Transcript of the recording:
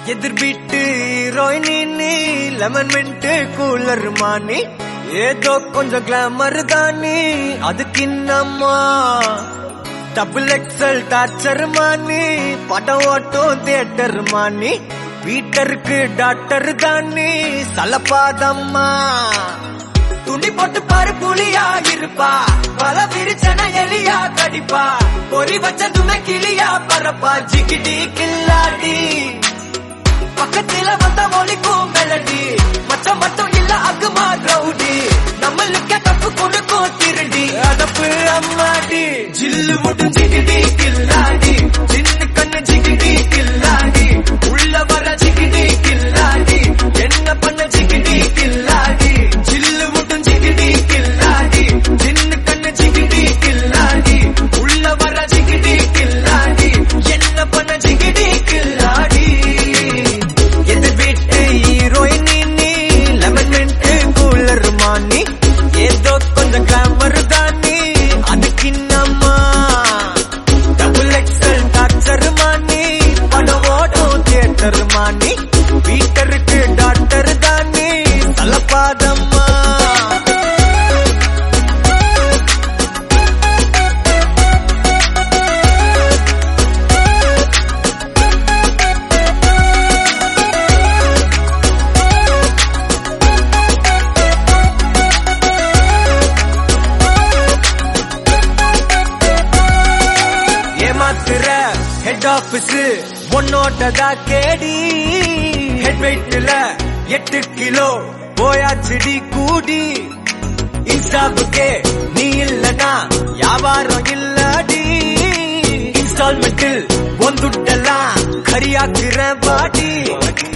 எதிர் வீட்டு ஹீரோயினி லெமன் மின்ட் கூலர் மானி ஏதோ கொஞ்சம் கிளாமர் தானி அதுக்கு இன்னம்மா டபுள் எக்ஸல் டார்ச்சர் மானி படம் ஓட்டும் தியேட்டர் மானி வீட்டருக்கு டாக்டர் தானி சலப்பாதம்மா துணி போட்டு பாரு புலியா இருப்பா பல விரிச்சன எலியா கடிப்பா பொறி வச்ச துணை கிளியா பரப்பா ஜிகிடி கில்லாடி பக்கத்துல வந்த மொழிக்கும் மெலடி மச்சம் மட்டும் இல்ல அகுமா ரவுடி நம்மளுக்கு தப்பு கொடுக்கும் திருடி அதப்பு அம்மாடி ஜில்லு மட்டும் ஜிகிடி கில்லாடி சின்ன கண்ணு ஜிகிடி கில்லாடி உள்ள வர ஜிகிடி கில்லாடி என்ன பண்ண ஜிகிடி கில்லாடி ஜில்லு மட்டும் ஜிகிடி கில்லாடி சின்ன கண்ணு ஜிகிடி கில்லாடி உள்ள வர ஜிகிடி கில்லாடி என்ன பண்ண ஜிகிடி கில்லாடி எது வீட்டு ஹீரோயின் நீ லெமன் மின்ட் கூலர் மானி ஏதோ கொஞ்சம் கிளாமர் தானி அதுக்கு இன்னம்மா டபுள் எக்ஸல் டாக்டர் மானி பணம் ஓடும் தியேட்டர் மானி வீட்டருக்கு டாக்டர் தானி தலப்பாதம்மா ஏமாத்துற ஹெட் ஆபீஸ் உன்னோட்டதா கேடி ஹெட் வெயிட்ல எட்டு கிலோ போயாச்சுடி கூடி இன்ஸ்டாபுக்கே நீ இல்லனா வியாபாரம் இல்லடி இன்ஸ்டால்மெண்டில் ஒந்துட்டெல்லாம் கரியாக்குற பாடி